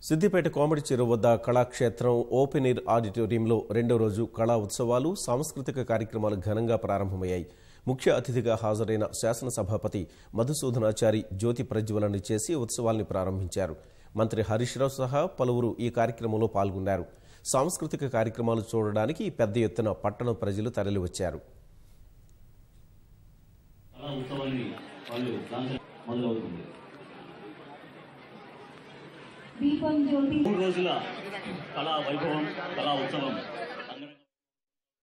సిద్దిపేట కోమటి చెరువు వద్ద కళాక్షేత్రం open air ఆడిటోరియంలో రెండో రోజు కళా ఉత్సవాలు సాంస్కృతిక కార్యక్రమాలు ఘనంగా ప్రారంభమయ్యాయి ముఖ్య అతిథిగా హాజరైన శాసనసభాపతి మధుసూదనాచారి జ్యోతి ప్రజ్వలన చేసి ఉత్సవాల్ని ప్రారంభించారు మంత్రి హరీష్ రావు సహా పలువురు ఈ కార్యక్రమంలో పాల్గొన్నారు సాంస్కృతిక కార్యక్రమాలు చూడడానికి పెద్ద ఎత్తున పట్టణ ప్రజలు తరలివచ్చారు కళా ఉత్సవాన్ని వాళ్ళు లాంఛన మొదలవుతుంది దీపం జ్యోతి మూడు రోజుల కళా వైభవం కళా ఉత్సవం